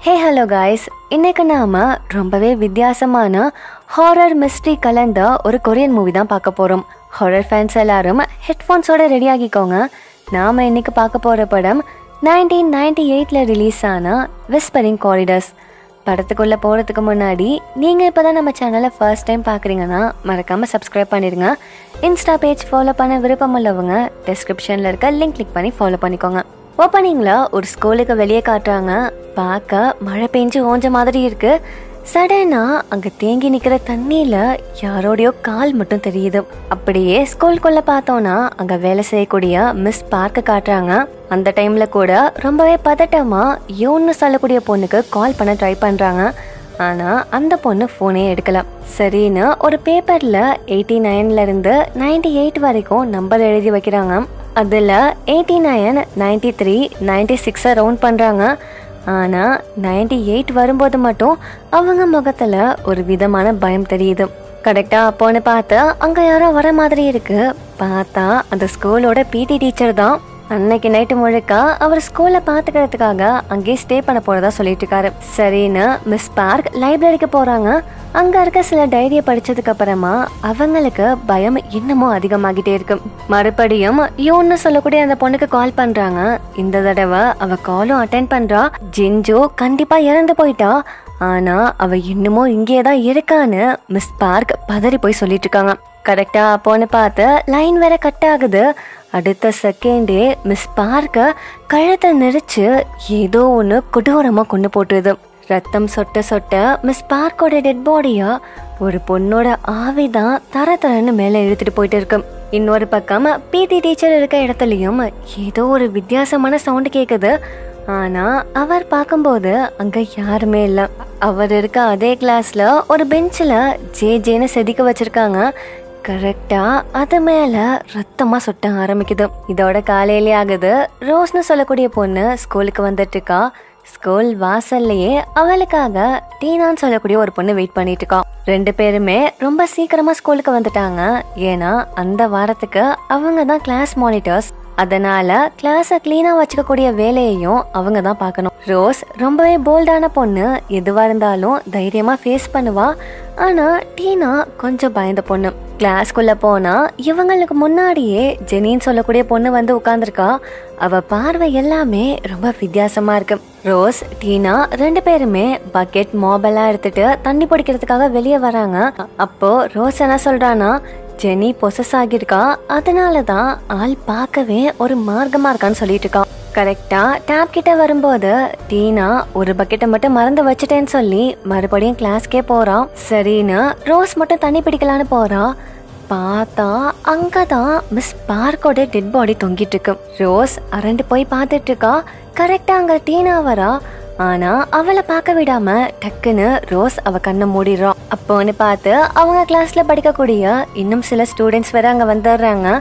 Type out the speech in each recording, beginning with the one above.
hey hello guys இன்னைக்கு நாம ரொம்பவே வித்தியாசமான ஹாரர் மிஸ்ட்ரி கலந்த ஒரு கொரியன் மூவி தான் பார்க்க போறோம் ஹாரர் ஃபேன்ஸ் எல்லாரும் ஹெட்ஃபோன்ஸோட ரெடி ஆகிக்கோங்க நாம இன்னைக்கு பார்க்க போற படம் நைன்டீன் நைன்டி எயிட்ல ரிலீஸ் ஆன விஸ்பரிங் காரிடர்ஸ் படத்துக்குள்ள போறதுக்கு முன்னாடி நீங்க இப்பதான் நம்ம சேனலை ஃபர்ஸ்ட் டைம் பாக்குறீங்கன்னா மறக்காம சப்ஸ்கிரைப் பண்ணிருங்க இன்ஸ்டா பேஜ் ஃபாலோ பண்ண விருப்பம் உள்ளவங்க டிஸ்கிரிப்ஷன்ல இருக்க லிங்க் கிளிக் பண்ணி ஃபாலோ பண்ணிக்கோங்க ஓப்பனிங்ல ஒரு ஸ்கூலுக்கு வெளியே காட்டுறாங்க பார்க்க மழை பெஞ்சு ஓஞ்ச மாதிரி இருக்கு சடனா அங்க தேங்கி நிக்கிற தண்ணியில யாரோடையோ கால் மட்டும் தெரியுது அப்படியே ஸ்கூலுக்குள்ள பார்த்தோம்னா அங்க வேலை செய்யக்கூடிய மிஸ் பார்க்க காட்டுறாங்க அந்த டைம்ல கூட ரொம்பவே பதட்டமா யோன்னு சொல்லக்கூடிய பொண்ணுக்கு கால் பண்ண ட்ரை பண்றாங்க ஆனா அந்த பொண்ணு ஃபோனே எடுக்கல சரின்னு ஒரு பேப்பர்ல எயிட்டி நைன்ல இருந்து நைன்டி எயிட் வரைக்கும் நம்பர் எழுதி வைக்கிறாங்க அதில் eighty nine ninety three ninety சிக்ஸை ரவுண்ட் பண்ணுறாங்க ஆனால் நைன்டி எயிட் வரும்போது மட்டும் அவங்க முகத்தில் ஒரு விதமான பயம் தெரியுது கரெக்டாக அப்போன்னு பார்த்தா அங்கே யாரோ வர மாதிரி இருக்கு பார்த்தா அந்த ஸ்கூலோட பிடி டீச்சர் தான் அன்னைக்கு நைட்டு முழுக்க அவர் ஸ்கூல்ல பாத்துக்கிறதுக்காக அங்கேயே ஸ்டே பண்ண போறதா சொல்லிட்டு இருக்காரு சரின்னு மிஸ் பார்க் லைப்ரரிக்கு போறாங்க அங்க இருக்க சில டைரியை படிச்சதுக்கு அப்புறமா அவங்களுக்கு பயம் இன்னமும் அதிகமாகிட்டே இருக்கு மறுபடியும் யூன்னு சொல்லக்கூடிய அந்த பொண்ணுக்கு கால் பண்றாங்க இந்த தடவை அவ காலும் அட்டென்ட் பண்றா ஜிஞ்சு கண்டிப்பா இறந்து போயிட்டா ஆனா அவ இன்னமும் இங்கே தான் இருக்கான்னு மிஸ் பார்க் பதறி போய் சொல்லிட்டு இருக்காங்க கரெக்டா அப்போன்னு பார்த்து லைன் வேற கட் ஆகுது அடுத்த செகண்டே மிஸ் பார்க்க கழுத்தை நெரிச்சு ஏதோ ஒன்று கொடூரமாக கொண்டு போட்டுருது ரத்தம் சொட்ட சொட்ட மிஸ் பார்க்கோட டெட் பாடியா ஒரு பொண்ணோட ஆவி தான் தர தரன்னு மேலே இழுத்துட்டு போயிட்டு இருக்கு இன்னொரு பக்கம் பிடி டீச்சர் இருக்க இடத்துலயும் ஏதோ ஒரு வித்தியாசமான சவுண்டு கேட்குது ஆனா அவர் பார்க்கும்போது அங்க யாருமே இல்ல அவர் இருக்க அதே கிளாஸ்ல ஒரு பெஞ்சில் ஜே ஜேன்னு செதுக்க வச்சிருக்காங்க கரெக்டா அது மேல ரத்தமா சொட்ட ஆரம்பிக்குது இதோட காலையிலே ஆகுது ரோஸ்னு சொல்லக்கூடிய பொண்ணு ஸ்கூலுக்கு வந்துட்டு இருக்கா ஸ்கூல் வாசல்லையே அவளுக்காக டீனான்னு சொல்லக்கூடிய ஒரு பொண்ணு வெயிட் பண்ணிட்டு இருக்கா ரெண்டு பேருமே ரொம்ப சீக்கிரமா ஸ்கூலுக்கு வந்துட்டாங்க ஏன்னா அந்த வாரத்துக்கு அவங்க தான் கிளாஸ் மானிட்டர்ஸ் அதனால கிளாஸை கிளீனா வச்சுக்கக்கூடிய வேலையையும் அவங்க தான் பார்க்கணும் ரோஸ் ரொம்பவே போல்டான பொண்ணு எதுவா இருந்தாலும் தைரியமா ஃபேஸ் பண்ணுவா ஆனா டீனா கொஞ்சம் பயந்த பொண்ணு கிளாஸ்க்குள்ள போனா இவங்களுக்கு முன்னாடியே ஜெனின்னு சொல்லக்கூடிய பொண்ணு வந்து உட்கார்ந்துருக்கா அவ பார்வை எல்லாமே ரொம்ப வித்தியாசமா இருக்கு ரோஸ் டீனா ரெண்டு பேருமே பக்கெட் மொபைலாம் எடுத்துட்டு தண்ணி பிடிக்கிறதுக்காக வெளியே வராங்க அப்போ ரோஸ் என்ன சொல்றானா ஜெனி பொசஸ் ஆகியிருக்கா அதனால தான் ஆள் பார்க்கவே ஒரு மார்க்கமா இருக்கான்னு சொல்லிட்டு இருக்கான் கரெக்டா டேப் கிட்ட வரும்போது டீனா ஒரு பக்கெட்டை மட்டும் மறந்து வச்சுட்டேன்னு சொல்லி மறுபடியும் கிளாஸ்க்கே போறான் சரின்னு ரோஸ் மட்டும் தண்ணி பிடிக்கலான்னு போறா பார்த்தா அங்கதான் மிஸ் பார்க்கோட டெட் பாடி தொங்கிட்டு இருக்கு ரோஸ் அரண்டு போய் பார்த்துட்டு இருக்கா கரெக்டா அங்க டீனா வரா ஆனா அவளை பார்க்க விடாம டக்குன்னு ரோஸ் அவ கண்ணை மூடிடுறான் அப்போன்னு பார்த்து அவங்க கிளாஸ்ல படிக்கக்கூடிய இன்னும் சில ஸ்டூடெண்ட்ஸ் வேற அங்க வந்துடுறாங்க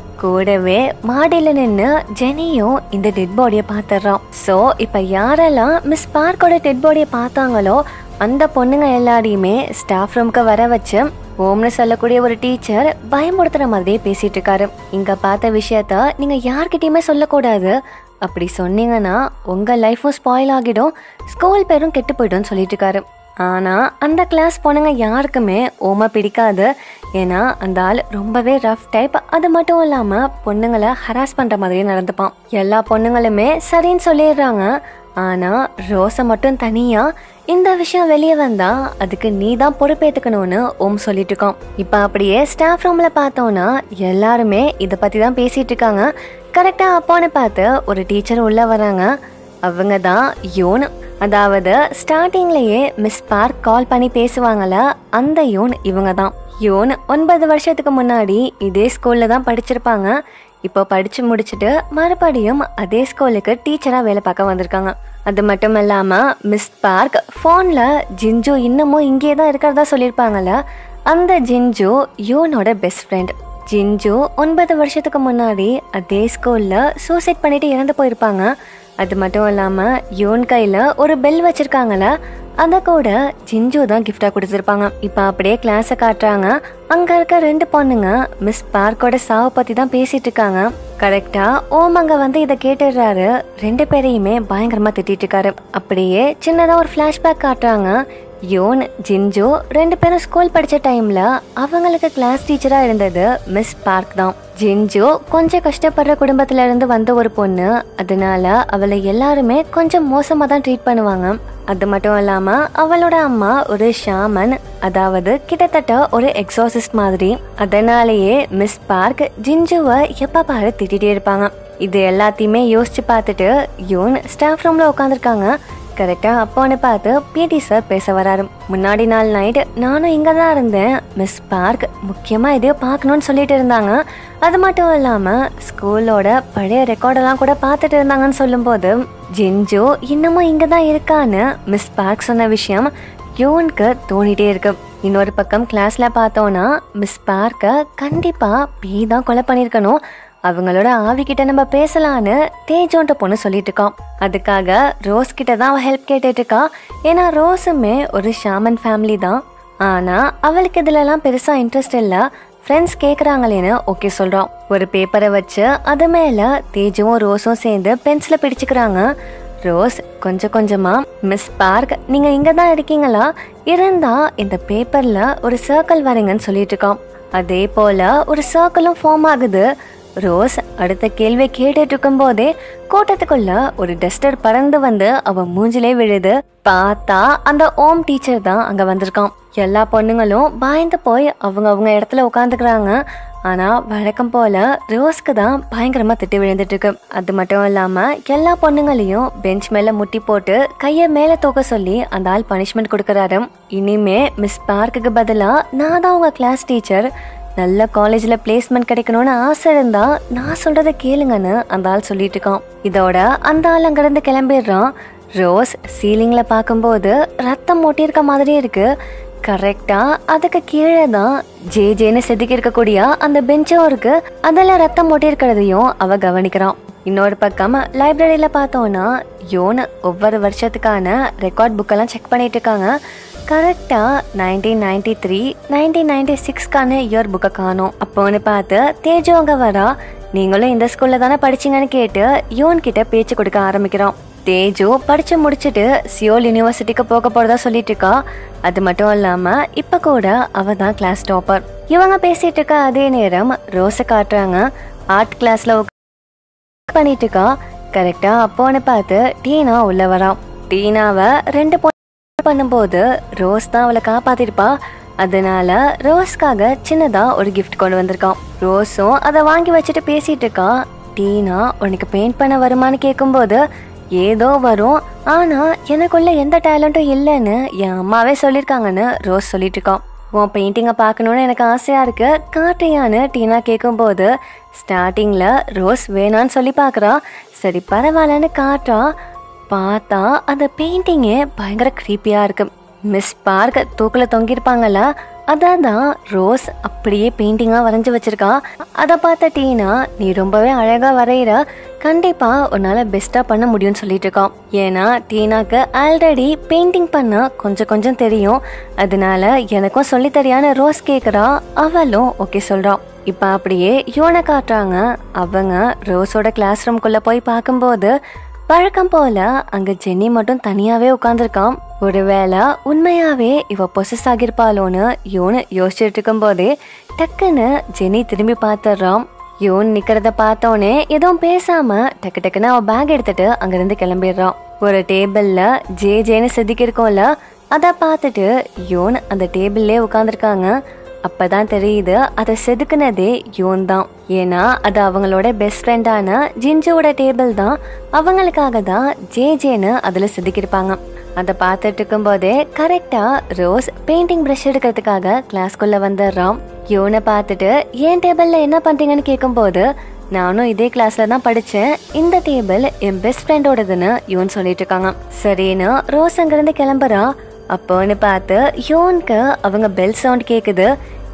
கூடவே மாடியில் நின்று ஜெனியும் இந்த டெட் பாடியை பார்த்துடுறான் ஸோ இப்போ யாரெல்லாம் மிஸ் பார்க்கோட டெட் பாடியை பார்த்தாங்களோ அந்த பொண்ணுங்க எல்லாரையுமே ஸ்டாஃப் ரூம்க்கு வர வச்சு ஓம்னு சொல்லக்கூடிய ஒரு டீச்சர் பயமுடுத்துற மாதிரியே பேசிட்டு இருக்காரு இங்க பார்த்த விஷயத்த நீங்க யார்கிட்டயுமே சொல்லக்கூடாது அப்படி சொன்னீங்கன்னா உங்க லைஃபும் ஸ்பாயில் ஆகிடும் ஸ்கூல் பேரும் கெட்டு போயிடும்னு சொல்லிட்டு இருக்காரு ஆனா அந்த கிளாஸ் பொண்ணுங்க யாருக்குமே ஓமா பிடிக்காது ஏன்னா அந்த ஆள் ரொம்பவே ரஃப் டைப் அது மட்டும் இல்லாம பொண்ணுங்களை ஹராஸ் பண்ற மாதிரியே நடந்துப்பான் எல்லா பொண்ணுங்களுமே சரின்னு சொல்லிடுறாங்க ஆனா ரோஸை மட்டும் தனியா இந்த விஷயம் வெளியே வந்தா அதுக்கு நீ தான் பொறுப்பேத்துக்கணும்னு ஓம் சொல்லிட்டு இருக்கோம் இப்ப அப்படியே ஸ்டாஃப் ரூம்ல பார்த்தோம்னா எல்லாருமே இதை பத்தி தான் பேசிட்டு இருக்காங்க கரெக்டா அப்பான்னு பார்த்து ஒரு டீச்சர் உள்ள வராங்க அவங்க தான் யூன் அதாவது ஸ்டார்டிங்லயே மிஸ் பார்க் கால் பண்ணி பேசுவாங்கல்ல அந்த யூன் இவங்க தான் யூன் ஒன்பது வருஷத்துக்கு முன்னாடி இதே ஸ்கூல்ல தான் படிச்சிருப்பாங்க இப்போ படிச்சு முடிச்சுட்டு மறுபடியும் அதே ஸ்கூலுக்கு டீச்சரா வேலை பார்க்க வந்திருக்காங்க அது மட்டும் இல்லாம மிஸ் பார்க் ஃபோன்ல ஜிஞ்சு இன்னமும் இங்கே தான் இருக்கிறதா சொல்லியிருப்பாங்கல்ல அந்த ஜிஞ்சு யூனோட பெஸ்ட் ஃப்ரெண்ட் ஜிஞ்சு ஒன்பது வருஷத்துக்கு முன்னாடி அதே ஸ்கூல்ல சூசைட் பண்ணிட்டு இறந்து போயிருப்பாங்க அது மட்டும் இல்லாம யூன் கையில ஒரு பெல் வச்சிருக்காங்கல்ல அத கூட ஜிஞ்சு தான் கிஃப்டா கொடுத்துருப்பாங்க இப்ப அப்படியே கிளாஸ காட்டுறாங்க அங்க இருக்க ரெண்டு பொண்ணுங்க மிஸ் பார்க்கோட சாவை பத்தி தான் பேசிட்டு இருக்காங்க கரெக்டா ஓம் அங்க வந்து இதை கேட்டுடுறாரு ரெண்டு பேரையுமே பயங்கரமா திட்டிட்டு இருக்காரு அப்படியே சின்னதா ஒரு ஃபிளாஷ்பேக் காட்டுறாங்க யோன் ஜிஞ்சு ரெண்டு பேரும் ஸ்கூல் படிச்ச டைம்ல அவங்களுக்கு கிளாஸ் டீச்சரா இருந்தது மிஸ் பார்க் தான் ஜிஞ்சு கொஞ்சம் கஷ்டப்படுற குடும்பத்துல இருந்து வந்த ஒரு பொண்ணு அதனால அவளை எல்லாருமே கொஞ்சம் மோசமா தான் ட்ரீட் பண்ணுவாங்க அது மட்டும் இல்லாம அவளோட அம்மா ஒரு ஷாமன் அதாவது கிட்டத்தட்ட ஒரு எக்ஸாசிஸ்ட் மாதிரி அதனாலேயே மிஸ் பார்க் ஜிஞ்சுவை எப்ப பாரு திட்டிகிட்டே இருப்பாங்க இது எல்லாத்தையுமே யோசிச்சு பார்த்துட்டு யோன் ஸ்டாஃப் ரூம்ல உட்காந்துருக்காங்க கரெக்டா அப்போன்னு பார்த்து பிடி சார் பேச வராரு முன்னாடி நாள் நைட் நானும் இங்க தான் இருந்தேன் மிஸ் பார்க் முக்கியமா எதையோ பார்க்கணும்னு சொல்லிட்டு இருந்தாங்க அது மட்டும் இல்லாம ஸ்கூலோட பழைய ரெக்கார்டெல்லாம் கூட பார்த்துட்டு இருந்தாங்கன்னு சொல்லும்போது ஜிஞ்சு இன்னமும் இங்க தான் இருக்கான்னு மிஸ் பார்க் சொன்ன விஷயம் யோனுக்கு தோணிட்டே இருக்கு இன்னொரு பக்கம் கிளாஸ்ல பார்த்தோம்னா மிஸ் பார்க்க கண்டிப்பா பே தான் கொலை பண்ணியிருக்கணும் அவங்களோட ஆவி கிட்ட நம்ம பேசலான்னு தேஜோன்ற பொண்ணு சொல்லிட்டு இருக்கான் அதுக்காக ரோஸ் கிட்ட தான் அவ ஹெல்ப் கேட்டுட்டு இருக்கா ஏன்னா ரோஸுமே ஒரு ஷாமன் ஃபேமிலி தான் ஆனா அவளுக்கு இதுலலாம் பெருசா இன்ட்ரெஸ்ட் இல்ல ஃப்ரெண்ட்ஸ் கேக்குறாங்களேன்னு ஓகே சொல்றான் ஒரு பேப்பரை வச்சு அது மேல தேஜுவும் ரோஸும் சேர்ந்து பென்சில பிடிச்சுக்கிறாங்க ரோஸ் கொஞ்சம் கொஞ்சமா மிஸ் பார்க் நீங்க இங்க தான் இருக்கீங்களா இருந்தா இந்த பேப்பர்ல ஒரு சர்க்கிள் வரைங்கன்னு சொல்லிட்டு இருக்கான் அதே போல ஒரு சர்க்கிளும் ஃபார்ம் ஆகுது ரோஸ் அடுத்த கேள்வி கேட்டுட்டு இருக்கும் போதே கூட்டத்துக்குள்ள ஒரு டஸ்டர் பறந்து வந்து அவ மூஞ்சிலே விழுது பார்த்தா அந்த ஓம் டீச்சர் தான் அங்க வந்திருக்கான் எல்லா பொண்ணுங்களும் பயந்து போய் அவங்க அவங்க இடத்துல உட்காந்துக்கிறாங்க ஆனா வழக்கம் போல ரோஸ்க்கு தான் பயங்கரமா திட்டு விழுந்துட்டு இருக்கு அது மட்டும் இல்லாம எல்லா பொண்ணுங்களையும் பெஞ்ச் மேல முட்டி போட்டு கைய மேல தூக்க சொல்லி அந்த ஆள் பனிஷ்மெண்ட் கொடுக்கறாரு இனிமே மிஸ் பார்க்குக்கு பதிலா நான் தான் உங்க கிளாஸ் டீச்சர் நல்ல காலேஜ்ல பிளேஸ்மெண்ட் கிடைக்கணும்னு ஆசை இருந்தா நான் சொல்றத கேளுங்கன்னு அந்த ஆள் சொல்லிட்டு இருக்கான் இதோட அந்த ஆள் அங்கிருந்து கிளம்பிடுறான் ரோஸ் சீலிங்ல பார்க்கும்போது ரத்தம் ஒட்டியிருக்க மாதிரி இருக்கு கரெக்டா அதுக்கு கீழே தான் ஜே ஜேன்னு செதுக்கி இருக்கக்கூடிய அந்த பெஞ்சும் இருக்கு அதுல ரத்தம் ஒட்டி இருக்கிறதையும் அவ கவனிக்கிறான் இன்னொரு பக்கம் லைப்ரரியில பார்த்தோம்னா யோன் ஒவ்வொரு வருஷத்துக்கான ரெக்கார்ட் புக்கெல்லாம் செக் பண்ணிட்டு இருக்காங்க கரெக்டா nineteen ninety three nineteen ninety சிக்ஸ்க்கான இயர் புக்கை காணும் அப்போன்னு பார்த்து தேஜு அங்க வரா நீங்களும் இந்த ஸ்கூல்ல தானே படிச்சீங்கன்னு கேட்டு யோன் கிட்ட பேச்சு கொடுக்க ஆரம்பிக்கிறோம் தேஜு படிச்சு முடிச்சுட்டு சியோல் யூனிவர்சிட்டிக்கு போக போறதா சொல்லிட்டு இருக்கா அது மட்டும் இல்லாம இப்ப கூட அவ தான் கிளாஸ் டாப்பர் இவங்க பேசிட்டு இருக்க அதே நேரம் ரோஸை காட்டுறாங்க ஆர்ட் கிளாஸ்ல பண்ணிட்டு இருக்கா கரெக்டா அப்போன்னு பார்த்து டீனா உள்ள வரான் டீனாவை ரெண்டு பொண்ணு பண்ணும்போது ரோஸ் தான் அவளை காப்பாத்திருப்பா அதனால ரோஸ்க்காக சின்னதா ஒரு கிஃப்ட் கொண்டு வந்திருக்கான் ரோஸும் அதை வாங்கி வச்சுட்டு பேசிட்டு இருக்கா டீனா உனக்கு பெயிண்ட் பண்ண வருமான்னு கேட்கும்போது ஏதோ வரும் ஆனா எனக்குள்ள எந்த டேலண்ட்டும் இல்லைன்னு என் அம்மாவே சொல்லியிருக்காங்கன்னு ரோஸ் சொல்லிட்டு இருக்கான் உன் பெயிண்டிங்கை பார்க்கணுன்னு எனக்கு ஆசையா இருக்கு காட்டுறியான்னு டீனா கேட்கும்போது ஸ்டார்டிங்ல ரோஸ் வேணான்னு சொல்லி பார்க்கறா சரி பரவாயில்லன்னு காட்டுறா பார்த்தா அந்த பெயிண்டிங்கே பயங்கர க்ரீப்பியா இருக்கு மிஸ் பார்க் தூக்குல தொங்கியிருப்பாங்கல்ல அதான் தான் ரோஸ் அப்படியே பெயிண்டிங்கா வரைஞ்சு வச்சிருக்கா அதை பார்த்த டீனா நீ ரொம்பவே அழகா வரைகிற கண்டிப்பா உன்னால பெஸ்டா பண்ண முடியும்னு சொல்லிட்டு இருக்கான் ஏன்னா டீனாக்கு ஆல்ரெடி பெயிண்டிங் பண்ண கொஞ்சம் கொஞ்சம் தெரியும் அதனால எனக்கும் சொல்லி தரியான்னு ரோஸ் கேக்குறா அவளும் ஓகே சொல்றான் இப்ப அப்படியே யோனை காட்டுறாங்க அவங்க ரோஸோட கிளாஸ் ரூம்குள்ள போய் பார்க்கும்போது வழக்கம் போல அங்க ஜென்னி மட்டும் தனியாவே உட்காந்துருக்கான் ஒருவேளை உண்மையாவே இவ பொசஸ் ஆகிருப்பாளோன்னு யோனு யோசிச்சுட்டு இருக்கும் போதே டக்குன்னு ஜெனி திரும்பி பார்த்துடுறான் யோன் நிக்கிறத பார்த்தோன்னே எதுவும் பேசாம டக்கு டக்குன்னு அவ பேக் எடுத்துட்டு அங்கிருந்து கிளம்பிடுறான் ஒரு டேபிள்ல ஜே ஜேன்னு செதுக்கி இருக்கோம்ல அதை பார்த்துட்டு யோன் அந்த டேபிள்லே உட்காந்துருக்காங்க அப்பதான் தெரியுது அதை செதுக்குனதே யோன் தான் ஏன்னா அது அவங்களோட பெஸ்ட் ஃப்ரெண்டான ஜிஞ்சுவோட டேபிள் தான் அவங்களுக்காக தான் ஜே ஜேன்னு அதுல செதுக்கியிருப்பாங்க அதை பார்த்துட்டு இருக்கும்போதே கரெக்டா ரோஸ் பெயிண்டிங் ப்ரஷ் எடுக்கிறதுக்காக கிளாஸ்க்குள்ள வந்துடுறான் யோனை பார்த்துட்டு ஏன் டேபிள்ல என்ன பண்றீங்கன்னு கேட்கும்போது நானும் இதே கிளாஸ்ல தான் படிச்சேன் இந்த டேபிள் என் பெஸ்ட் ஃப்ரெண்டோடதுன்னு யோன் சொல்லிட்டு இருக்காங்க சரின்னு ரோஸ் அங்கிருந்து கிளம்புறா அப்போன்னு பார்த்து யோனுக்கு அவங்க பெல் சவுண்ட் கேக்குது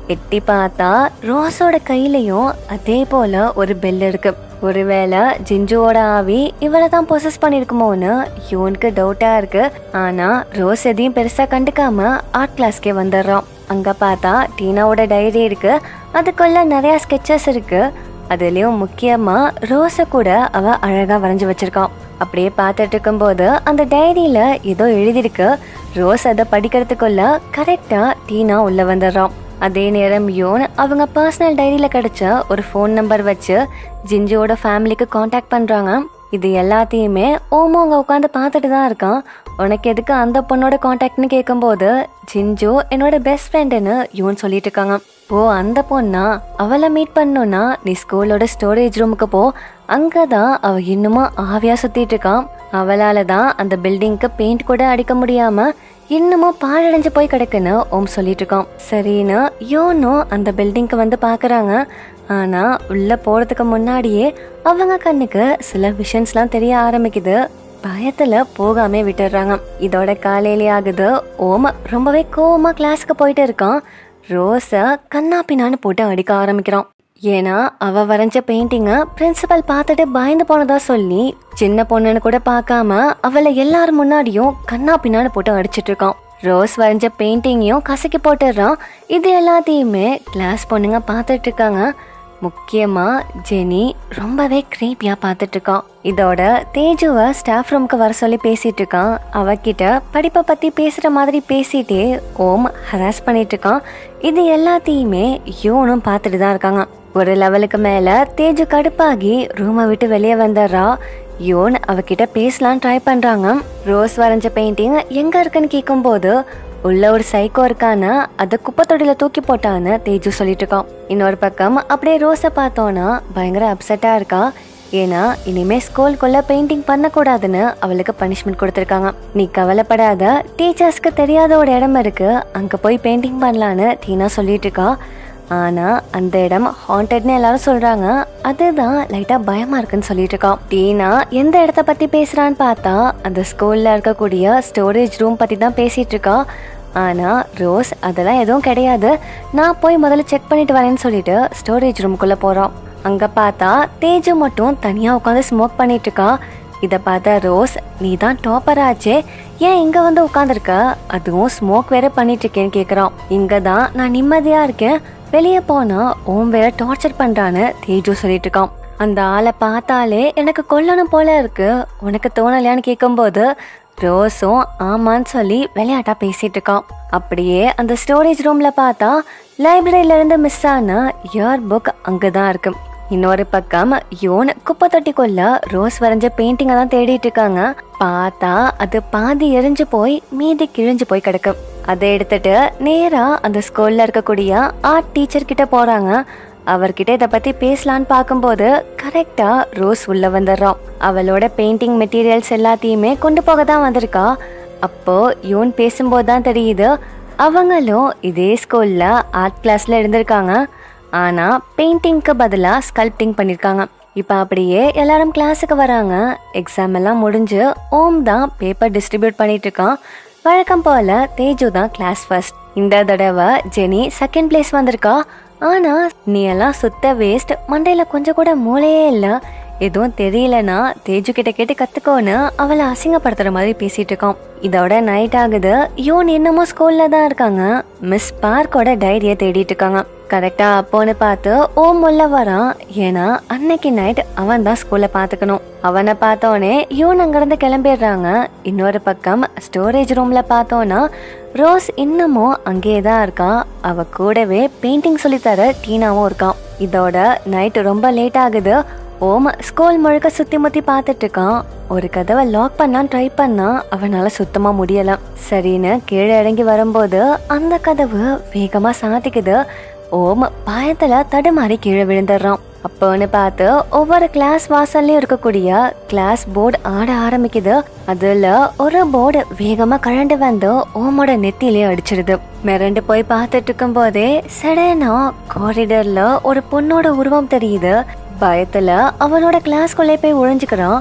எட்டி பார்த்தா ரோஸோட கையிலயும் அதே போல ஒரு பெல் இருக்கு ஒருவேளை ஜிஞ்சுவோட ஆவி இவளை தான் பொசஸ் பண்ணிருக்குமோன்னு யூனுக்கு டவுட்டா இருக்கு ஆனா ரோஸ் எதையும் பெருசா கண்டுக்காம ஆர்ட் கிளாஸ்க்கே வந்துடுறான் அங்க பார்த்தா டீனாவோட டைரி இருக்கு அதுக்குள்ள நிறைய ஸ்கெச்சஸ் இருக்கு அதுலயும் முக்கியமா ரோஸை கூட அவ அழகா வரைஞ்சு வச்சிருக்கான் அப்படியே பார்த்துட்டு இருக்கும்போது அந்த டைரியில ஏதோ எழுதியிருக்கு ரோஸ் அதை படிக்கிறதுக்குள்ள கரெக்டா டீனா உள்ள வந்துடுறான் அதே நேரம் யோன் அவங்க பர்சனல் டைரியில கிடைச்ச ஒரு ஃபோன் நம்பர் வச்சு ஜிஞ்சுவோட ஃபேமிலிக்கு காண்டாக்ட் பண்றாங்க இது எல்லாத்தையுமே ஓமோ அங்க உட்காந்து பார்த்துட்டு தான் இருக்கான் உனக்கு எதுக்கு அந்த பொண்ணோட காண்டாக்ட்னு கேட்கும்போது ஜிஞ்சு என்னோட பெஸ்ட் ஃப்ரெண்டுன்னு யோன் சொல்லிட்டு இருக்காங்க ஓ அந்த பொண்ணா அவளை மீட் பண்ணணும்னா நீ ஸ்கூலோட ஸ்டோரேஜ் ரூமுக்கு போ அங்கதான் அவ இன்னுமும் ஆவியா சுத்திட்டு இருக்கான் அவளால தான் அந்த பில்டிங்க்கு பெயிண்ட் கூட அடிக்க முடியாம இன்னமும் பாழடைஞ்சு போய் கிடக்குன்னு ஓம் சொல்லிட்டு இருக்கான் சரின்னு யோனும் அந்த பில்டிங்க்கு வந்து பாக்குறாங்க ஆனா உள்ள போறதுக்கு முன்னாடியே அவங்க கண்ணுக்கு சில விஷன்ஸ்லாம் தெரிய ஆரம்பிக்குது பயத்துல போகாம விட்டுடுறாங்க இதோட காலையிலே ஆகுது ஓம் ரொம்பவே கோவமா கிளாஸ்க்கு போயிட்டு இருக்கான் ரோஸ கண்ணா பின்னான்னு போட்டு அடிக்க ஆரம்பிக்கிறான் ஏன்னா அவ வரைஞ்ச பெயிண்டிங்க பிரின்சிபல் பார்த்துட்டு பயந்து போனதா சொல்லி சின்ன பொண்ணுன்னு கூட பார்க்காம அவளை எல்லாரும் முன்னாடியும் கண்ணா பின்னான்னு போட்டு அடிச்சிட்டு இருக்கான் ரோஸ் வரைஞ்ச பெயிண்டிங்கையும் கசக்கி போட்டுடுறான் இது எல்லாத்தையுமே கிளாஸ் பொண்ணுங்க பார்த்துட்டு இருக்காங்க முக்கியமா ஜெனி ரொம்பவே creepy-ஆ பார்த்துட்டு இருக்கான் இதோட தேஜுவை ஸ்டாஃப் ரூம்க்கு வர சொல்லி பேசிட்டு இருக்கான் அவகிட்ட படிப்பை பத்தி பேசுற மாதிரி பேசிட்டே ஓம் ஹராஸ் பண்ணிட்டு இருக்கான் இது எல்லாத்தையுமே யோனும் பார்த்துட்டு தான் இருக்காங்க ஒரு லெவலுக்கு மேல தேஜு கடுப்பாகி ரூமை விட்டு வெளியே வந்துடுறா யோன் அவகிட்ட பேசலாம் ட்ரை பண்றாங்க ரோஸ் வரைஞ்ச பெயிண்டிங் எங்க இருக்குன்னு கேட்கும்போது உள்ள ஒரு சைக்கோ இருக்கான்னு அதை குப்பை தொட்டில தூக்கி போட்டான்னு தேஜு சொல்லிட்டு இருக்கான் இன்னொரு பக்கம் அப்படியே ரோஸை பார்த்தோன்னா பயங்கர அப்செட்டா இருக்கா ஏன்னா இனிமே ஸ்கூலுக்குள்ள பெயிண்டிங் பண்ணக்கூடாதுன்னு அவளுக்கு பனிஷ்மெண்ட் கொடுத்துருக்காங்க நீ கவலைப்படாத டீச்சர்ஸ்க்கு தெரியாத ஒரு இடம் இருக்கு அங்க போய் பெயிண்டிங் பண்ணலான்னு டீனா சொல்லிட்டு இருக்கா ஆனா அந்த இடம் ஹாண்டட்னு எல்லாரும் சொல்றாங்க அதுதான் லைட்டா பயமா இருக்குன்னு சொல்லிட்டு இருக்கான் டீனா எந்த இடத்த பத்தி பேசுறான்னு பார்த்தா அந்த ஸ்கூல்ல இருக்கக்கூடிய ஸ்டோரேஜ் ரூம் பத்தி தான் பேசிட்டு இருக்கா ஆனா ரோஸ் அதெல்லாம் எதுவும் கிடையாது நான் போய் முதல்ல செக் பண்ணிட்டு வரேன்னு சொல்லிட்டு ஸ்டோரேஜ் ரூமுக்குள்ள போறோம் அங்க பார்த்தா தேஜு மட்டும் தனியா உட்காந்து ஸ்மோக் பண்ணிட்டு இருக்கா இதை பார்த்த ரோஸ் நீ தான் டாப்பர் ஆச்சே ஏன் இங்க வந்து உட்காந்துருக்க அதுவும் ஸ்மோக் வேற பண்ணிட்டு இருக்கேன்னு கேக்குறான் இங்க தான் நான் நிம்மதியா இருக்கேன் வெளியே போனா ஓம் வேற டார்ச்சர் பண்றான்னு தேஜு சொல்லிட்டு இருக்கான் அந்த ஆளை பார்த்தாலே எனக்கு கொல்லணும் போல இருக்கு உனக்கு தோணலையான்னு கேட்கும்போது ரோஸும் ஆமான்னு சொல்லி விளையாட்டா பேசிட்டு இருக்கான் அப்படியே அந்த ஸ்டோரேஜ் ரூம்ல பார்த்தா லைப்ரரியில இருந்து மிஸ் ஆன இயர் புக் அங்கதான் இருக்கு இன்னொரு பக்கம் யோன் குப்பை தொட்டிக்குள்ள ரோஸ் வரைஞ்ச பெயிண்டிங்கை தான் தேடிட்டு இருக்காங்க பார்த்தா அது பாதி எரிஞ்சு போய் மீதி கிழிஞ்சு போய் கிடக்கு அதை எடுத்துட்டு நேரா அந்த ஸ்கூல்ல இருக்கக்கூடிய ஆர்ட் டீச்சர் கிட்ட போறாங்க அவர்கிட்ட இதை பத்தி பேசலான்னு பார்க்கும்போது கரெக்டா ரோஸ் உள்ள வந்துடுறான் அவளோட பெயிண்டிங் மெட்டீரியல்ஸ் எல்லாத்தையுமே கொண்டு போக தான் வந்திருக்கா அப்போ யோன் பேசும்போது தான் தெரியுது அவங்களும் இதே ஸ்கூல்ல ஆர்ட் கிளாஸ்ல இருந்திருக்காங்க ஆனா பெயிண்டிங்க்கு பதிலா ஸ்கல்ப்டிங் பண்ணிருக்காங்க இப்போ அப்படியே எல்லாரும் கிளாஸுக்கு வராங்க எக்ஸாம் எல்லாம் முடிஞ்சு ஓம் தான் பேப்பர் டிஸ்ட்ரிபியூட் பண்ணிட்டு இருக்கான் வழக்கம் போல தேஜு தான் கிளாஸ் ஃபர்ஸ்ட் இந்த தடவை ஜெனி செகண்ட் பிளேஸ் வந்திருக்கா ஆனா நீ எல்லாம் சுத்த வேஸ்ட் மண்டையில கொஞ்சம் கூட மூளையே இல்ல எதுவும் தெரியலனா தேஜு கிட்ட கேட்டு கத்துக்கோன்னு அவளை அசிங்கப்படுத்துற மாதிரி பேசிட்டு இருக்கான் இதோட நைட் ஆகுது யோன் இன்னமும் ஸ்கூல்ல தான் இருக்காங்க மிஸ் பார்க்கோட டைரியை தேடிட்டு இருக்காங்க கரெக்டா அப்போன்னு பார்த்து ஓம் உள்ள வரான் ஏன்னா அன்னைக்கு நைட் அவன் தான் ஸ்கூல்ல பாத்துக்கணும் அவனை பார்த்தோன்னே யோன் அங்கிருந்து கிளம்பிடுறாங்க இன்னொரு பக்கம் ஸ்டோரேஜ் ரூம்ல பார்த்தோன்னா ரோஸ் இன்னமும் அங்கேயே தான் இருக்கா அவ கூடவே பெயிண்டிங் சொல்லித்தர டீனாவும் இருக்கான் இதோட நைட் ரொம்ப லேட் ஆகுது ஓம் ஸ்கூல் முழுக்க சுத்தி முத்தி பார்த்துட்டு இருக்கான் ஒரு கதவை லாக் பண்ணான் ட்ரை பண்ணா அவனால சுத்தமா முடியல சரின்னு கீழே இறங்கி வரும்போது அந்த கதவு வேகமா சாத்திக்குது ஓம் பயத்துல தடுமாறி கீழே விழுந்துடுறான் அப்போன்னு பார்த்து ஒவ்வொரு கிளாஸ் வாசல்லையும் இருக்கக்கூடிய கிளாஸ் போர்டு ஆட ஆரம்பிக்குது அதுல ஒரு போர்டு வேகமா கழண்டு வந்து ஓமோட நெத்திலே அடிச்சிடுது மிரண்டு போய் பார்த்துட்டு இருக்கும் போதே சடனா காரிடர்ல ஒரு பொண்ணோட உருவம் தெரியுது பயத்துல அவனோட கிளாஸ்குள்ளே போய் ஒழிஞ்சுக்கிறான்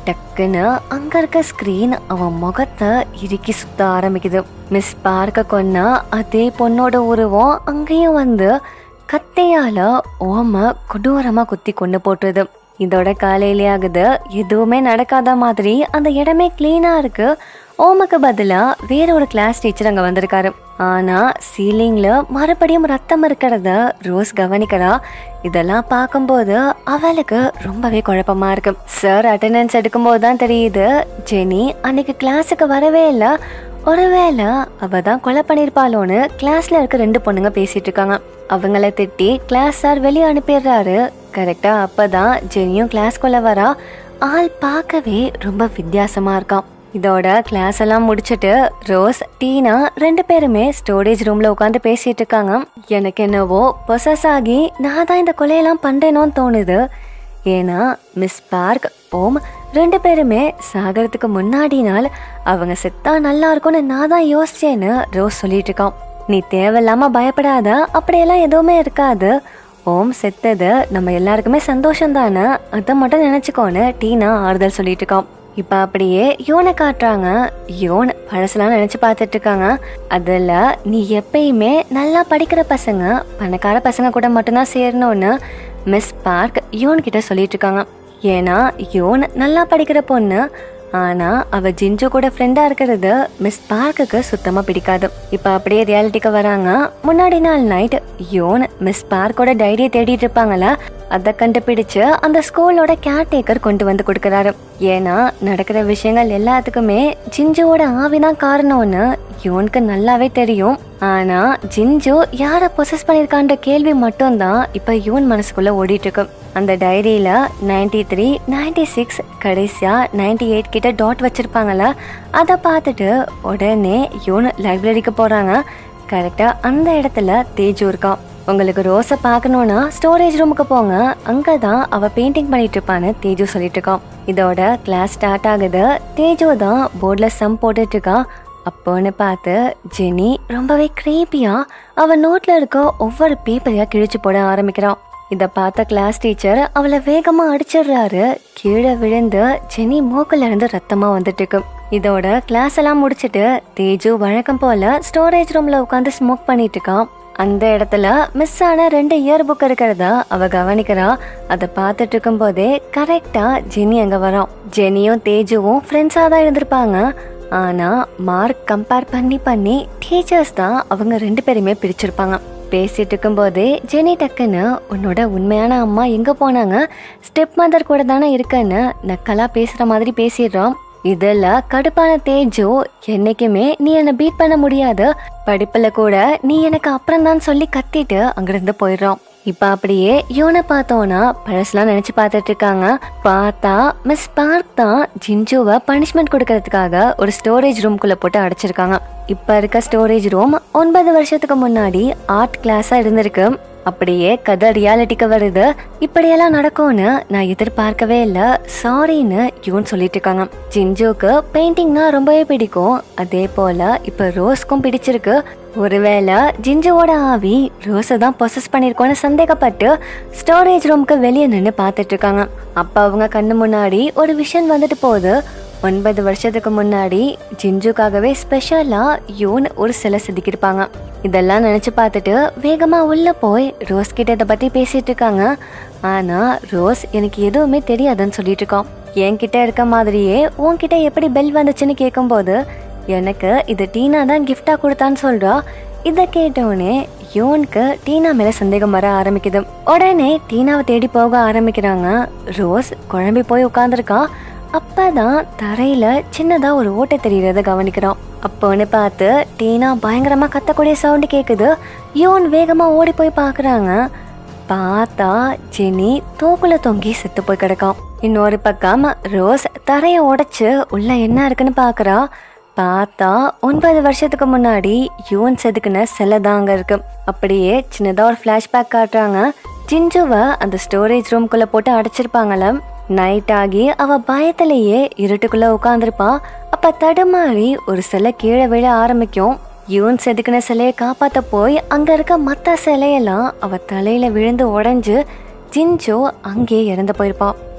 டக்குன்னு அங்க இருக்க ஸ்கிரீன் அவன் முகத்தை இறுக்கி சுத்த ஆரம்பிக்குது மிஸ் பார்க்க கொன்னா அதே பொண்ணோட உருவம் அங்கேயும் வந்து கத்தையால ஓம கொடூரமா குத்தி கொண்டு போட்டுருது இதோட காலையிலே ஆகுது எதுவுமே நடக்காத மாதிரி அந்த இடமே கிளீனா இருக்கு ஓமுக்கு பதிலா வேற ஒரு கிளாஸ் டீச்சர் அங்க வந்திருக்காரு ஆனா சீலிங்ல மறுபடியும் ரத்தம் இருக்கிறத ரோஸ் கவனிக்கிறா இதெல்லாம் பார்க்கும்போது அவளுக்கு ரொம்பவே குழப்பமா இருக்கு சார் அட்டெண்டன்ஸ் எடுக்கும்போது தான் தெரியுது ஜெனி அன்னைக்கு கிளாஸுக்கு வரவே இல்லை ஒருவேளை அவ தான் கொலை பண்ணிருப்பாளோன்னு கிளாஸ்ல இருக்க ரெண்டு பொண்ணுங்க பேசிட்டு இருக்காங்க அவங்கள திட்டி கிளாஸ் சார் வெளியே அனுப்பிடுறாரு கரெக்டா அப்பதான் ஜெனியும் கிளாஸ்க்குள்ள வரா ஆள் பார்க்கவே ரொம்ப வித்தியாசமா இருக்கான் இதோட கிளாஸ் எல்லாம் முடிச்சிட்டு ரோஸ் டீனா ரெண்டு பேருமே ஸ்டோரேஜ் ரூம்ல உட்காந்து பேசிட்டு இருக்காங்க எனக்கு என்னவோ பொசஸ் ஆகி நான் தான் இந்த கொலையெல்லாம் பண்றேனோன்னு தோணுது ஏன்னா மிஸ் பார்க் ஓம் ரெண்டு பேருமே சாகறதுக்கு முன்னாடி நாள் அவங்க செத்தா நல்லா இருக்கும்னு நான் தான் யோசிச்சேன்னு ரோஸ் சொல்லிட்டு இருக்கான் நீ தேவையில்லாம பயப்படாத அப்படியெல்லாம் எதுவுமே இருக்காது ஓம் செத்தது நம்ம எல்லாருக்குமே சந்தோஷம் தானே அதை மட்டும் நினைச்சுக்கோன்னு டீனா ஆறுதல் சொல்லிட்டு இருக்கான் இப்ப அப்படியே யோனை காட்டுறாங்க யோன் பழசெல்லாம் நினைச்சு பார்த்துட்டு இருக்காங்க அதுல நீ எப்பயுமே நல்லா படிக்கிற பசங்க பணக்கார பசங்க கூட மட்டும்தான் சேரணும்னு மிஸ் பார்க் யோன் கிட்ட சொல்லிட்டு இருக்காங்க ஏன்னா யோன் நல்லா படிக்கிற பொண்ணு ஆனா அவ ஜிஞ்சு கூட ஃப்ரெண்டா இருக்கிறது மிஸ் பார்க்குக்கு சுத்தமா பிடிக்காது இப்ப அப்படியே ரியாலிட்டிக்கு வராங்க முன்னாடி நாள் நைட் யோன் மிஸ் பார்க்கோட டைரியை தேடிட்டு இருப்பாங்கல்ல அதை கண்டுபிடிச்சு அந்த ஸ்கூலோட கேர்டேக்கர் கொண்டு வந்து கொடுக்கறாரு ஏன்னா நடக்கிற விஷயங்கள் எல்லாத்துக்குமே ஜிஞ்சுவோட ஆவிதான் காரணம்னு யோனுக்கு நல்லாவே தெரியும் ஆனா ஜிஞ்சு யார பொசஸ் பண்ணிருக்கான்ற கேள்வி மட்டும்தான் இப்ப யோன் மனசுக்குள்ள ஓடிட்டு இருக்கு அந்த டைரியில நைன்டி த்ரீ நைன்டி சிக்ஸ் கடைசியா நைன்டி எயிட் கிட்ட டாட் வச்சிருப்பாங்கல்ல அதை பார்த்துட்டு உடனே யோன் லைப்ரரிக்கு போறாங்க கரெக்டா அந்த இடத்துல தேஜு இருக்கான் உங்களுக்கு ரோஸை பார்க்கணும்னா ஸ்டோரேஜ் ரூமுக்கு போங்க அங்கே தான் அவ பெயிண்டிங் பண்ணிட்டு இருப்பான்னு தேஜு சொல்லிட்டு இருக்கான் இதோட கிளாஸ் ஸ்டார்ட் ஆகுது தேஜு தான் போர்டில் சம் போட்டுட்டு இருக்கான் அப்போன்னு பார்த்து ஜெனி ரொம்பவே கிரீப்பியா அவ நோட்ல இருக்க ஒவ்வொரு பேப்பரையா கிழிச்சு போட ஆரம்பிக்கிறான் இத பார்த்த கிளாஸ் டீச்சர் அவளை வேகமா அடிச்சிடுறாரு கீழே விழுந்து ஜெனி மூக்குல இருந்து ரத்தமா வந்துட்டு இருக்கு இதோட கிளாஸ் எல்லாம் முடிச்சிட்டு தேஜு வழக்கம் போல ஸ்டோரேஜ் ரூம்ல உட்காந்து ஸ்மோக் பண்ணிட்டு இருக்கான் அந்த இடத்துல மிஸ் ஆன ரெண்டு இயர் புக் இருக்கிறதா அவ கவனிக்கிறா அதை பார்த்துட்டு இருக்கும் போதே கரெக்டா ஜெனி அங்க வரான் ஜெனியும் தேஜுவும் ஃப்ரெண்ட்ஸா தான் இருந்திருப்பாங்க ஆனா மார்க் கம்பேர் பண்ணி பண்ணி டீச்சர்ஸ் தான் அவங்க ரெண்டு பேருமே பிரிச்சிருப்பாங்க பேசிட்டு இருக்கும்போதே ஜெனி டக்குன்னு உன்னோட உண்மையான அம்மா எங்க போனாங்க ஸ்டெப் மதர் கூட தானே இருக்கன்னு நக்கலா பேசுற மாதிரி பேசிடுறோம் இதுல கடுப்பான தேஜோ என்னைக்குமே நீ என்னை பீட் பண்ண முடியாது படிப்புல கூட நீ எனக்கு அப்புறம் தான் சொல்லி கத்திட்டு அங்கிருந்து போயிடுறோம் இப்ப அப்படியே யோனை பார்த்தோன்னா பழசெல்லாம் நினைச்சு பார்த்துட்டு இருக்காங்க பார்த்தா மிஸ் பார்க் தான் ஜிஞ்சுவை பனிஷ்மெண்ட் கொடுக்கறதுக்காக ஒரு ஸ்டோரேஜ் ரூம்குள்ள போட்டு அடைச்சிருக்காங்க இப்ப இருக்க ஸ்டோரேஜ் ரூம் ஒன்பது வருஷத்துக்கு முன்னாடி ஆர்ட் கிளாஸா இருந்திருக்கு அப்படியே கதை ரியாலிட்டிக்கு வருது இப்படியெல்லாம் நடக்கும்னு நான் எதிர்பார்க்கவே இல்லை சாரின்னு யூன் சொல்லிட்டு இருக்காங்க ஜிஞ்சுக்கு பெயிண்டிங்னா ரொம்பவே பிடிக்கும் அதே போல இப்ப ரோஸ்க்கும் பிடிச்சிருக்கு ஒருவேளை ஜிஞ்சுவோட ஆவி ரோஸை தான் பொசஸ் பண்ணிருக்கோன்னு சந்தேகப்பட்டு ஸ்டோரேஜ் ரூம்க்கு வெளியே நின்று பார்த்துட்டு இருக்காங்க அப்ப அவங்க கண்ணு முன்னாடி ஒரு விஷன் வந்துட்டு போகுது ஒன்பது வருஷத்துக்கு முன்னாடி ஜிஞ்சுக்காகவே ஸ்பெஷலா யூன் ஒரு சிலை செதுக்கியிருப்பாங்க இதெல்லாம் நினைச்சு பார்த்துட்டு வேகமா உள்ள போய் ரோஸ் கிட்ட இதை பத்தி பேசிட்டு இருக்காங்க ஆனா ரோஸ் எனக்கு எதுவுமே தெரியாதுன்னு சொல்லிட்டு இருக்கான் என்கிட்ட இருக்க மாதிரியே உன்கிட்ட எப்படி பெல் வந்துச்சுன்னு கேட்கும்போது எனக்கு இது டீனா தான் கிஃப்டா கொடுத்தான்னு சொல்றா இதை கேட்டோடனே யோனுக்கு டீனா மேல சந்தேகம் வர ஆரம்பிக்குது உடனே டீனாவை தேடி போக ஆரம்பிக்கிறாங்க ரோஸ் குழம்பி போய் உட்காந்துருக்கா அப்பதான் தரையில சின்னதா ஒரு ஓட்டை தெரியறத கவனிக்கிறோம் அப்போன்னு பார்த்து டீனா பயங்கரமா கத்தக்கூடிய சவுண்டு கேக்குது யோன் வேகமா ஓடி போய் பாக்குறாங்க பார்த்தா ஜெனி தூக்குல தொங்கி செத்து போய் கிடக்கான் இன்னொரு பக்கம் ரோஸ் தரைய உடைச்சு உள்ள என்ன இருக்குன்னு பாக்குறா பார்த்தா ஒன்பது வருஷத்துக்கு முன்னாடி யூன் செதுக்குன சிலை தாங்க இருக்கு அப்படியே சின்னதா ஒரு ஃபிளாஷ்பேக் காட்டுறாங்க ஜிஞ்சுவை அந்த ஸ்டோரேஜ் ரூம்குள்ள போட்டு அடைச்சிருப்பாங்கள நைட் ஆகி அவ பயத்திலேயே இருட்டுக்குள்ள உட்காந்துருப்பா அப்ப தடுமாறி ஒரு சிலை கீழே விழ ஆரம்பிக்கும் யூன் செதுக்கின சிலையை காப்பாத்த போய் அங்க இருக்க மத்த சிலையெல்லாம் அவ தலையில விழுந்து உடைஞ்சு ஜிஞ்சோ அங்கேயே இறந்து போயிருப்பா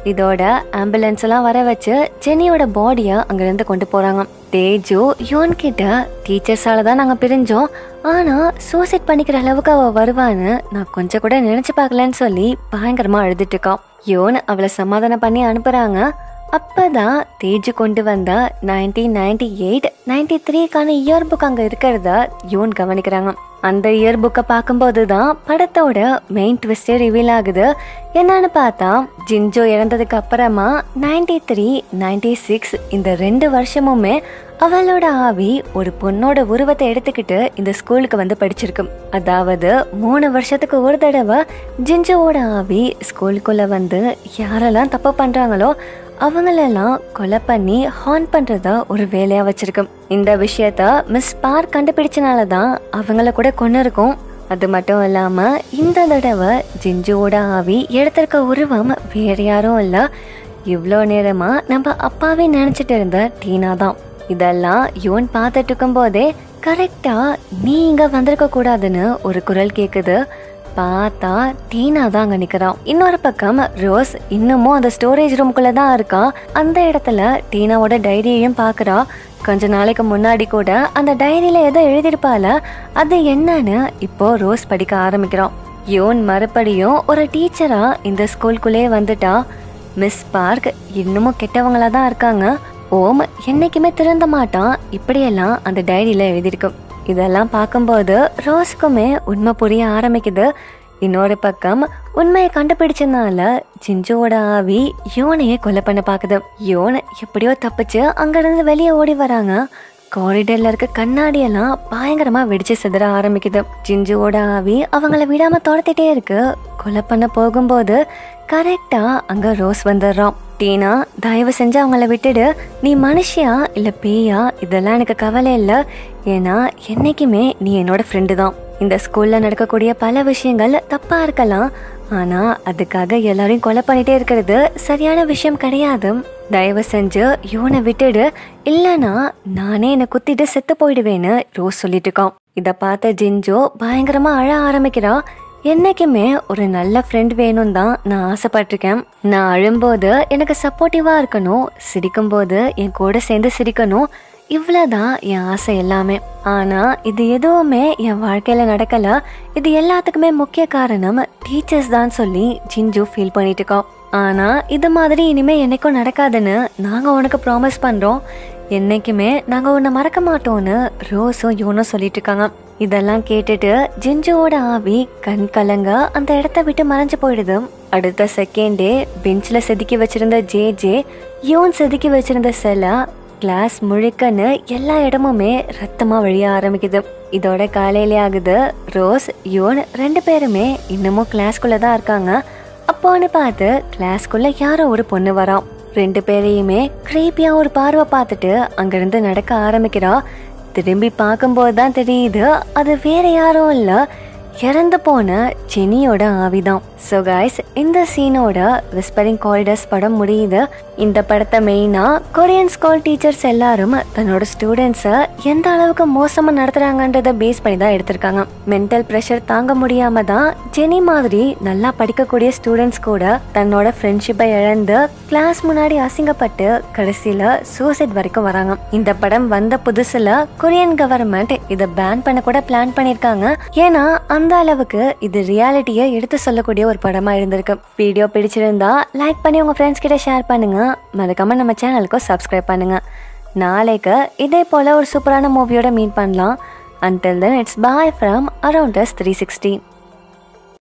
இதோட ஆம்புலன்ஸ் எல்லாம் வர வச்சு ஜெனியோட பாடிய அங்கிருந்து கொண்டு போறாங்க தேஜு யோன் கிட்ட டீச்சர்ஸால தான் நாங்க பிரிஞ்சோம் ஆனா சூசைட் பண்ணிக்கிற அளவுக்கு அவ வருவான்னு நான் கொஞ்சம் கூட நினைச்சு பார்க்கலன்னு சொல்லி பயங்கரமா அழுதுட்டு இருக்கான் யோன் அவளை சமாதானம் பண்ணி அனுப்புறாங்க அப்பதான் தேஜு கொண்டு வந்த நைன்டீன் நைன்டி எயிட் நைன்டி த்ரீக்கான இயர் புக் அங்க இருக்கிறத யோன் கவனிக்கிறாங்க அந்த இயர் புக்கை பார்க்கும்போது தான் படத்தோட மெயின் ட்விஸ்டே ரிவீல் ஆகுது என்னன்னு பார்த்தா ஜின்ஜோ இறந்ததுக்கு அப்புறமா நைன்டி த்ரீ நைன்டி சிக்ஸ் இந்த ரெண்டு வருஷமுமே அவளோட ஆவி ஒரு பொண்ணோட உருவத்தை எடுத்துக்கிட்டு இந்த ஸ்கூலுக்கு வந்து படிச்சிருக்கு அதாவது மூணு வருஷத்துக்கு ஒரு தடவை ஜின்ஜோவோட ஆவி ஸ்கூலுக்குள்ள வந்து யாரெல்லாம் தப்பு பண்றாங்களோ அவங்களெல்லாம் கொலை பண்ணி ஹார்ன் பண்றத ஒரு வேலையா வச்சிருக்கு இந்த விஷயத்த மிஸ் பார்க் கண்டுபிடிச்சனால தான் அவங்கள கூட கொண்டு இருக்கும் அது மட்டும் இல்லாம இந்த தடவை ஜிஞ்சுவோட ஆவி எடுத்திருக்க உருவம் வேற யாரும் இல்ல இவ்வளோ நேரமா நம்ம அப்பாவே நினைச்சிட்டு இருந்த டீனா தான் இதெல்லாம் யோன் பார்த்துட்டு இருக்கும் போதே கரெக்டா நீ இங்க வந்திருக்க கூடாதுன்னு ஒரு குரல் கேக்குது பார்த்தா டீனா தான் அங்க நிக்கிறான் இன்னொரு பக்கம் ரோஸ் இன்னமும் அந்த ஸ்டோரேஜ் ரூம்குள்ள தான் இருக்கா அந்த இடத்துல டீனாவோட டைரியையும் பாக்குறா கொஞ்ச நாளைக்கு முன்னாடி கூட அந்த டைரியில ஏதோ எழுதியிருப்பால அது என்னன்னு இப்போ ரோஸ் படிக்க ஆரம்பிக்கிறான் யோன் மறுபடியும் ஒரு டீச்சரா இந்த ஸ்கூலுக்குள்ளே வந்துட்டா மிஸ் பார்க் இன்னமும் கெட்டவங்களா தான் இருக்காங்க ஓம் என்னைக்குமே திருந்த மாட்டான் இப்படியெல்லாம் அந்த டைரியில எழுதியிருக்கும் இதெல்லாம் பார்க்கும்போது ரோஸுக்குமே உண்மை புரிய ஆரம்பிக்குது இன்னொரு பக்கம் உண்மையை கண்டுபிடிச்சதுனால ஜிஞ்சுவோட ஆவி யோனையே கொலை பண்ண பாக்குது யோன் எப்படியோ தப்பிச்சு அங்கிருந்து வெளியே ஓடி வராங்க காரிடர்ல இருக்க கண்ணாடியெல்லாம் பயங்கரமா வெடிச்சு சிதற ஆரம்பிக்குது ஜிஞ்சுவோட ஆவி அவங்கள விடாம துரத்திட்டே இருக்கு கொலை பண்ண போகும்போது கரெக்டா அங்க ரோஸ் வந்துடுறான் டீனா தயவு செஞ்சு அவங்கள விட்டுடு நீ மனுஷியா இல்ல பேயா இதெல்லாம் எனக்கு கவலை இல்ல ஏன்னா என்னைக்குமே நீ என்னோட ஃப்ரெண்டு தான் இந்த ஸ்கூல்ல நடக்கக்கூடிய பல விஷயங்கள் தப்பா இருக்கலாம் ஆனா அதுக்காக எல்லாரையும் கொலை பண்ணிட்டே இருக்கிறது சரியான விஷயம் கிடையாது தயவு செஞ்சு யோனை விட்டுடு இல்லனா நானே என்னை குத்திட்டு செத்து போயிடுவேன்னு ரோஸ் சொல்லிட்டு இருக்கான் இத பார்த்த ஜிஞ்சோ பயங்கரமா அழ ஆரம்பிக்கிறா என்னைக்குமே ஒரு நல்ல ஃப்ரெண்ட் வேணும் தான் நான் ஆசைப்பட்டிருக்கேன் நான் அழும்போது எனக்கு சப்போர்ட்டிவா இருக்கணும் சிரிக்கும்போது என் கூட சேர்ந்து சிரிக்கணும் இவ்வளவுதான் என் ஆசை எல்லாமே ஆனா இது எதுவுமே என் வாழ்க்கையில நடக்கல இது எல்லாத்துக்குமே முக்கிய காரணம் டீச்சர்ஸ் தான் சொல்லி ஜிஞ்சு ஃபீல் பண்ணிட்டு இருக்கோம் ஆனா இது மாதிரி இனிமே என்னைக்கும் நடக்காதுன்னு நாங்க உனக்கு ப்ராமிஸ் பண்றோம் என்னைக்குமே நாங்க உன்னை மறக்க மாட்டோம்னு ரோஸும் யூனும் சொல்லிட்டு இருக்காங்க இதெல்லாம் கேட்டுட்டு ஜிஞ்சுவோட ஆவி கண் கலங்க அந்த இடத்த விட்டு மறைஞ்சு போயிடுது அடுத்த செகண்டே பெஞ்ச்ல செதுக்கி வச்சிருந்த ஜே ஜே யூன் செதுக்கி வச்சிருந்த செலா கிளாஸ் முழுக்கன்னு எல்லா இடமுமே ரத்தமா வழிய ஆரம்பிக்குது இதோட காலையிலே ஆகுது ரோஸ் யூன் ரெண்டு பேருமே இன்னமும் கிளாஸ்குள்ள தான் இருக்காங்க அப்போன்னு பார்த்து கிளாஸ்க்குள்ள யாரோ ஒரு பொண்ணு வரான் ரெண்டு பேரையுமே கிரீப்பியா ஒரு பார்வை பார்த்துட்டு அங்கிருந்து நடக்க ஆரம்பிக்கிறா திரும்பி பார்க்கும்போது தான் தெரியுது அது வேற யாரும் இல்ல இறந்து போன ஜெனியோட ஆவிதான் ஸோ கைஸ் இந்த சீனோட விஸ்பரிங் காரிடர்ஸ் படம் முடியுது இந்த படத்தை மெயினா கொரியன் ஸ்கூல் டீச்சர்ஸ் எல்லாரும் தன்னோட ஸ்டூடெண்ட்ஸை எந்த அளவுக்கு மோசமா நடத்துறாங்கன்றத பேஸ் பண்ணி தான் எடுத்திருக்காங்க மென்டல் ப்ரெஷர் தாங்க முடியாம தான் ஜெனி மாதிரி நல்லா படிக்கக்கூடிய ஸ்டூடெண்ட்ஸ் கூட தன்னோட ஃப்ரெண்ட்ஷிப்பை இழந்து கிளாஸ் முன்னாடி அசிங்கப்பட்டு கடைசியில சூசைட் வரைக்கும் வராங்க இந்த படம் வந்த புதுசுல கொரியன் கவர்மெண்ட் இதை பேன் பண்ண கூட பிளான் பண்ணிருக்காங்க ஏன்னா அந்த அளவுக்கு இது ரியாலிட்டியை எடுத்து சொல்லக்கூடிய ஒரு படமா இருந்திருக்கு வீடியோ பிடிச்சிருந்தா லைக் பண்ணி உங்க ஃப்ரெண்ட்ஸ் கிட்ட ஷேர் பண்ணுங்க மறக்காம நம்ம சேனலுக்கும் சப்ஸ்கிரைப் பண்ணுங்க நாளைக்கு இதே போல ஒரு சூப்பரான மூவியோட மீட் பண்ணலாம் until then it's bye from around three sixty